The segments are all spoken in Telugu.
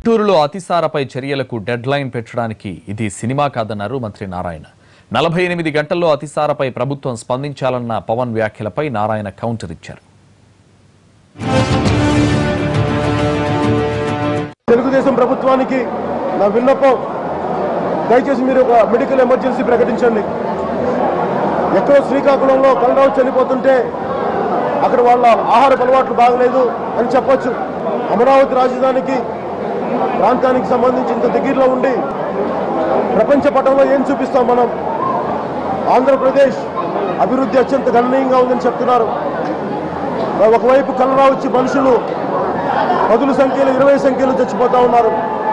గుంటూరులో అతిసారపై చర్యలకు డెడ్ లైన్ పెట్టడానికి ఇది సినిమా కాదన్నారు మంత్రి నారాయణ నలభై ఎనిమిది గంటల్లో అతిసారపై ప్రభుత్వం స్పందించాలన్న పవన్ వ్యాఖ్యలపై నారాయణ కౌంటర్ ఇచ్చారు తెలుగుదేశం ప్రభుత్వానికి నా విన్నపం దయచేసి మీరు ఒక మెడికల్ ఎమర్జెన్సీ ప్రకటించండి ఎక్కడో శ్రీకాకుళంలో కలరావు చనిపోతుంటే అక్కడ వాళ్ళ ఆహార అలవాట్లు బాగలేదు అని చెప్పొచ్చు అమరావతి రాజధానికి ప్రాంతానికి సంబంధించి ఇంత దగ్గరలో ఉండి ప్రపంచ పటంలో ఏం చూపిస్తాం మనం ఆంధ్రప్రదేశ్ అభివృద్ధి అత్యంత గణనీయంగా ఉందని చెప్తున్నారు ఒకవైపు కలరా వచ్చి మనుషులు పదుల సంఖ్యలో ఇరవై సంఖ్యలో చచ్చిపోతా ఉన్నారు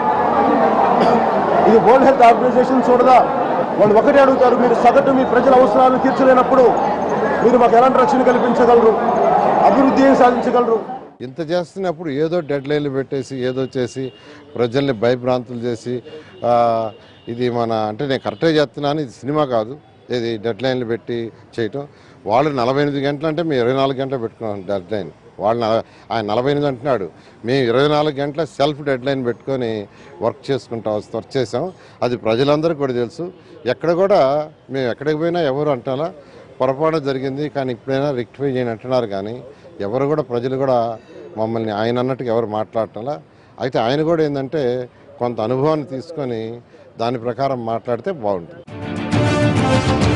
ఇది వరల్డ్ హెల్త్ ఆర్గనైజేషన్ చూడదా వాళ్ళు ఒకటే అడుగుతారు మీరు సగటు మీ ప్రజల అవసరాలను తీర్చలేనప్పుడు మీరు మాకు ఎలాంటి రక్షణ కల్పించగలరు అభివృద్ధి ఏం సాధించగలరు ఇంత చేస్తున్నప్పుడు ఏదో డెడ్ లైన్లు పెట్టేసి ఏదో చేసి ప్రజల్ని భయభ్రాంతులు చేసి ఆ, ఇది మన అంటే నేను కరెక్ట్గా చేస్తున్నాను ఇది సినిమా కాదు ఇది డెడ్ లైన్లు పెట్టి చేయటం వాళ్ళు నలభై ఎనిమిది గంటలు అంటే మేము ఇరవై నాలుగు గంటలు పెట్టుకున్నాం డెడ్ లైన్ వాళ్ళు నల- ఆయన నలభై ఎనిమిది అంటున్నాడు మేము ఇరవై నాలుగు గంటల సెల్ఫ్ డెడ్ లైన్ పెట్టుకొని వర్క్ చేసుకుంటా వస్తూ వర్క్ చేసాం అది ప్రజలందరికీ కూడా తెలుసు ఎక్కడ కూడా మేము ఎక్కడికి పోయినా ఎవరు అంటారా పొరపాటు జరిగింది కానీ ఇప్పుడైనా రెక్టిఫై చేయని అంటున్నారు కానీ ఎవరు కూడా ప్రజలు కూడా మమ్మల్ని ఆయన అన్నట్టుగా ఎవరు మాట్లాడటంలా అయితే ఆయన కూడా ఏంటంటే కొంత అనుభవాన్ని తీసుకొని దాని ప్రకారం మాట్లాడితే బాగుంటుంది